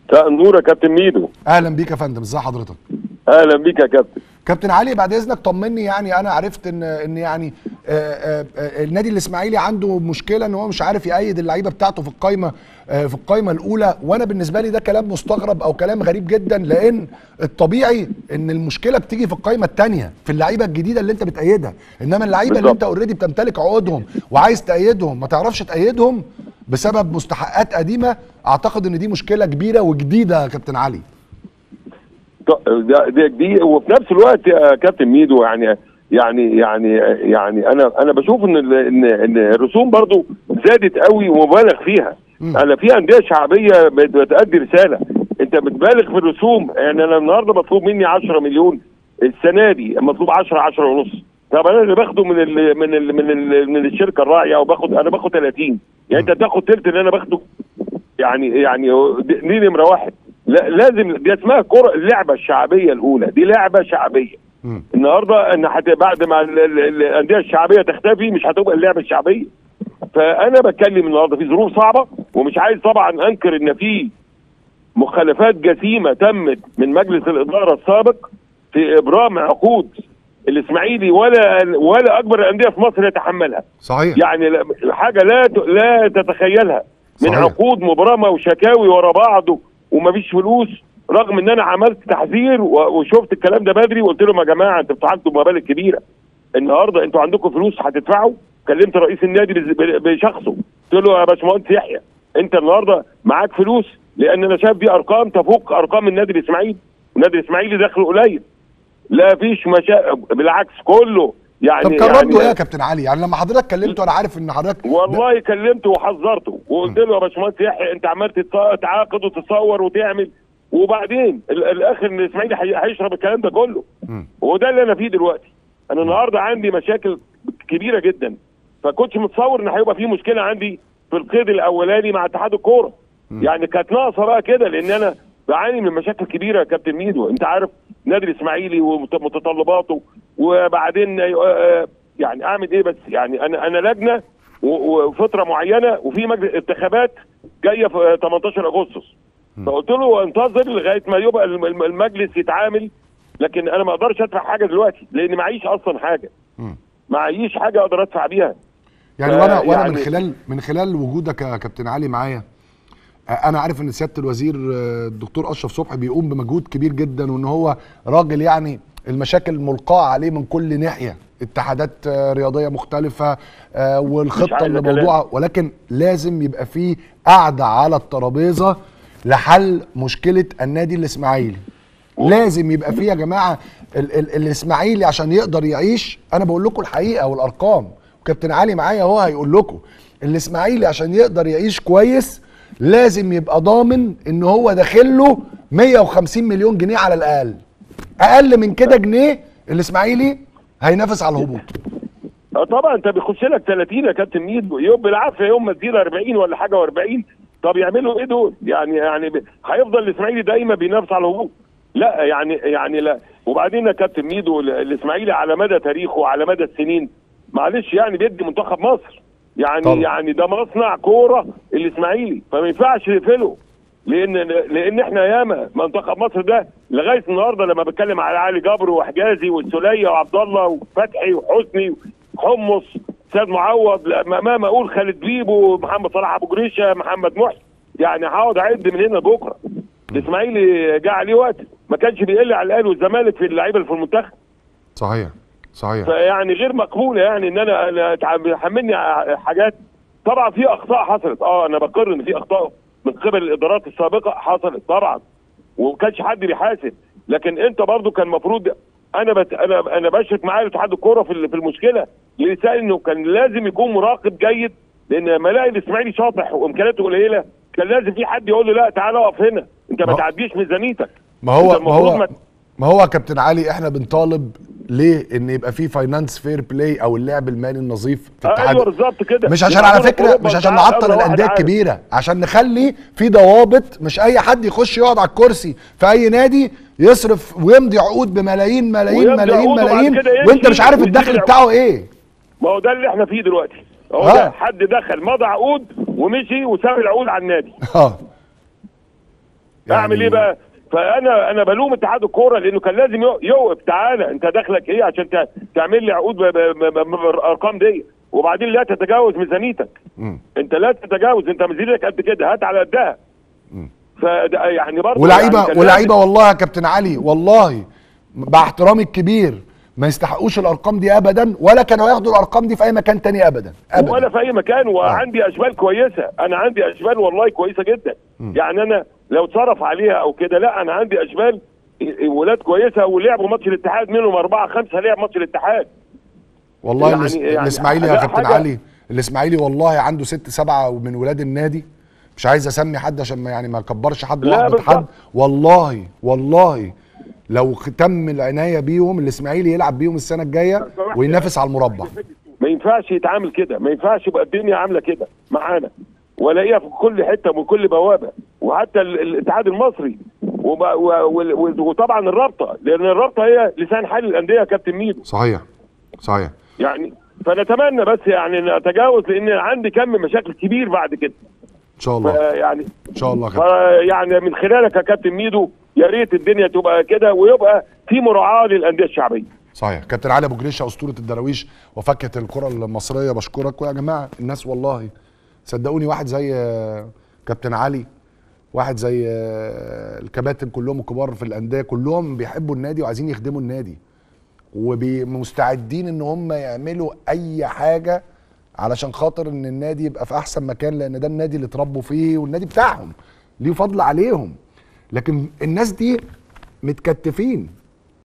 مساء النور يا كابتن ميدو اهلا بيك يا فندم ازي حضرتك اهلا بيك يا كابتن كابتن علي بعد اذنك طمني يعني انا عرفت ان ان يعني آآ آآ النادي الاسماعيلي عنده مشكله ان هو مش عارف يأيد اللعيبه بتاعته في القايمه في القايمه الاولى وانا بالنسبه لي ده كلام مستغرب او كلام غريب جدا لان الطبيعي ان المشكله بتيجي في القايمه الثانيه في اللعيبه الجديده اللي انت بتأيدها انما اللعيبه اللي انت اوريدي بتمتلك عقودهم وعايز تأيدهم ما تعرفش تأيدهم بسبب مستحقات قديمه اعتقد ان دي مشكله كبيره وجديده يا كابتن علي دي, دي وفي نفس الوقت يا كابتن ميدو يعني يعني يعني يعني انا انا بشوف ان ان ان الرسوم برضو زادت قوي ومبالغ فيها م. انا في انديه شعبيه بتأدي رساله انت بتبالغ في الرسوم يعني انا النهارده مطلوب مني 10 مليون السنه دي مطلوب 10 10 ونص طب انا اللي باخده من ال من ال من ال من الشركه الراعيه وباخد انا باخد 30 يعني انت تاخد ثلث اللي انا باخده يعني يعني دي نمره واحد لا لازم دي اسمها كره اللعبه الشعبيه الاولى دي لعبه شعبيه م. النهارده ان حتى بعد ما الانديه الشعبيه تختفي مش هتبقى اللعبه الشعبيه فانا بتكلم النهارده في ظروف صعبه ومش عايز طبعا انكر ان في مخالفات جسيمه تمت من مجلس الاداره السابق في ابرام عقود الاسماعيلي ولا ولا اكبر الانديه في مصر يتحملها صحيح يعني حاجه لا لا تتخيلها من صحيح. عقود مبرمه وشكاوي ورا بعض ومفيش فلوس رغم ان انا عملت تحذير وشفت الكلام ده بدري وقلت لهم يا جماعه انتوا بتعدوا مبالغ كبيره النهارده انتوا عندكم فلوس هتدفعوا كلمت رئيس النادي بشخصه قلت له يا باشمهندس يحيى انت النهارده معاك فلوس لان انا شايف دي ارقام تفوق ارقام النادي الاسماعيلي النادي الاسماعيلي دخله قليل لا فيش مشا... بالعكس كله يعني طب كان رده يعني ايه يا كابتن علي؟ يعني لما حضرتك كلمته انا عارف ان حضرتك والله كلمته وحذرته وقلت له يا باشمهندس يحيى انت عمال تتعاقد وتصور وتعمل وبعدين الاخر ان الاسماعيلي هيشرب الكلام ده كله وده اللي انا فيه دلوقتي انا النهارده عندي مشاكل كبيره جدا فكنتش متصور ان هيبقى في مشكله عندي في القيد الاولاني مع اتحاد الكوره يعني كانت ناقصه بقى كده لان انا بعاني من مشاكل كبيره يا كابتن ميدو انت عارف نادي الاسماعيلي ومتطلباته وبعدين يعني اعمل ايه بس يعني انا انا لجنه وفتره معينه وفي مجلس انتخابات جايه في 18 اغسطس فقلت له انتظر لغايه ما يبقى المجلس يتعامل لكن انا ما اقدرش ادفع حاجه دلوقتي لان معيش اصلا حاجه معيش حاجه اقدر ادفع بيها يعني وانا وانا يعني من خلال من خلال وجودك يا كابتن علي معايا انا عارف ان سياده الوزير الدكتور اشرف صبحي بيقوم بمجهود كبير جدا وان هو راجل يعني المشاكل ملقاه عليه من كل ناحيه اتحادات رياضيه مختلفه والخطه اللي موضوعه ولكن لازم يبقى في قعده على الترابيزه لحل مشكله النادي الاسماعيلي لازم يبقى فيه يا جماعه ال ال الاسماعيلي عشان يقدر يعيش انا بقول لكم الحقيقه والارقام وكابتن علي معايا هو هيقول لكم الاسماعيلي عشان يقدر يعيش كويس لازم يبقى ضامن ان هو داخل له 150 مليون جنيه على الاقل اقل من كده جنيه الاسماعيلي هينافس على الهبوط اه طبعا انت بيخش لك 30 يا كابتن ميدو يوم بالعافيه يوم ما تزيد 40 ولا حاجه و40 طب يعملوا ايه دول؟ يعني يعني هيفضل الاسماعيلي دايما بينافس على الهبوط لا يعني يعني لا وبعدين يا كابتن ميدو الاسماعيلي على مدى تاريخه وعلى مدى السنين معلش يعني بيدي منتخب مصر يعني طبعا. يعني ده مصنع كوره الاسماعيلي فما ينفعش نقفله لان لان احنا ياما منتخب مصر ده لغايه النهارده لما بتكلم على علي جبر وحجازي والسوليه وعبد الله وفتحي وحسني حمص سيد معوض ما ما اقول خالد بيبو محمد صلاح ابو جريشه محمد محسن يعني هقعد اعد من هنا لبكره الاسماعيلي جه عليه وقت ما كانش بيقل على الاهلي والزمالك في اللعيبه اللي في المنتخب صحيح صحيح فيعني غير مقبوله يعني ان انا انا حملني حاجات طبعا في اخطاء حصلت اه انا بقر ان في اخطاء من قبل الادارات السابقه حصلت طبعا وما كانش حد بيحاسب لكن انت برضو كان المفروض انا بت... انا انا بشرك معايا اتحاد الكوره في في المشكله لسان انه كان لازم يكون مراقب جيد لان لما الاقي الاسماعيلي شاطح وامكانياته قليله كان لازم في حد يقول له لا تعالى اقف هنا انت ما تعديش ميزانيتك ما هو ما هو ما, ما هو كابتن علي احنا بنطالب ليه ان يبقى في فاينانس فير بلاي او اللعب المالي النظيف في الاتحاد ايوه بالظبط كده مش عشان على فكره مش عشان نعطل الانديه الكبيره عشان نخلي في ضوابط مش اي حد يخش يقعد على الكرسي في اي نادي يصرف ويمضي عقود بملايين ملايين ملايين ملايين وانت مش عارف الدخل بتاعه ايه ما هو ده اللي احنا فيه دلوقتي هو ده حد دخل مضى عقود ومشي وساب العقود على النادي اه يعني اعمل ايه بقى فانا انا بلوم اتحاد الكوره لانه كان لازم يوقف تعالى انت دخلك ايه عشان تعمل لي عقود بالارقام دي وبعدين لا تتجاوز ميزانيتك انت لا تتجاوز انت ميزانيتك قد كده هات على قدها يعني برضه ولاعيبه يعني ولاعيبه والله يا كابتن علي والله مع احترامي الكبير ما يستحقوش الارقام دي ابدا ولا كانوا ياخدوا الارقام دي في اي مكان تاني ابدا ابدا ولا في اي مكان وعندي آه. اشبال كويسه انا عندي اشبال والله كويسه جدا م. يعني انا لو اتصرف عليها او كده لا انا عندي اشبال ولاد كويسه ولعبوا ماتش الاتحاد منهم اربعه خمسه لعب ماتش الاتحاد والله يعني يعني الاسماعيلي يا كابتن علي الاسماعيلي والله عنده ست سبعه من ولاد النادي مش عايز اسمي حد عشان ما يعني ما اكبرش حد واحبط حد والله والله لو تم العنايه بيهم الاسماعيلي يلعب بيهم السنه الجايه وينافس على المربع ما ينفعش يتعامل كده ما ينفعش يبقى الدنيا عامله كده معانا والاقيها في كل حته ومن كل بوابه وحتى الاتحاد المصري وطبعا الرابطه لان الرابطه هي لسان حال الانديه يا كابتن ميدو صحيح صحيح يعني فنتمنى بس يعني نتجاوز لان عندي كم مشاكل كبير بعد كده ان شاء الله يعني ان شاء الله يعني من خلالك يا كابتن ميدو يا ريت الدنيا تبقى كده ويبقى في مراعاه للانديه الشعبيه صحيح كابتن علي ابو جريشه اسطوره الدراويش وفكه الكره المصريه بشكرك ويا جماعه الناس والله صدقوني واحد زي كابتن علي واحد زي الكباتن كلهم الكبار في الانديه كلهم بيحبوا النادي وعايزين يخدموا النادي ومستعدين ان هم يعملوا اي حاجه علشان خاطر ان النادي يبقى في احسن مكان لان ده النادي اللي اتربوا فيه والنادي بتاعهم ليه فضل عليهم لكن الناس دي متكتفين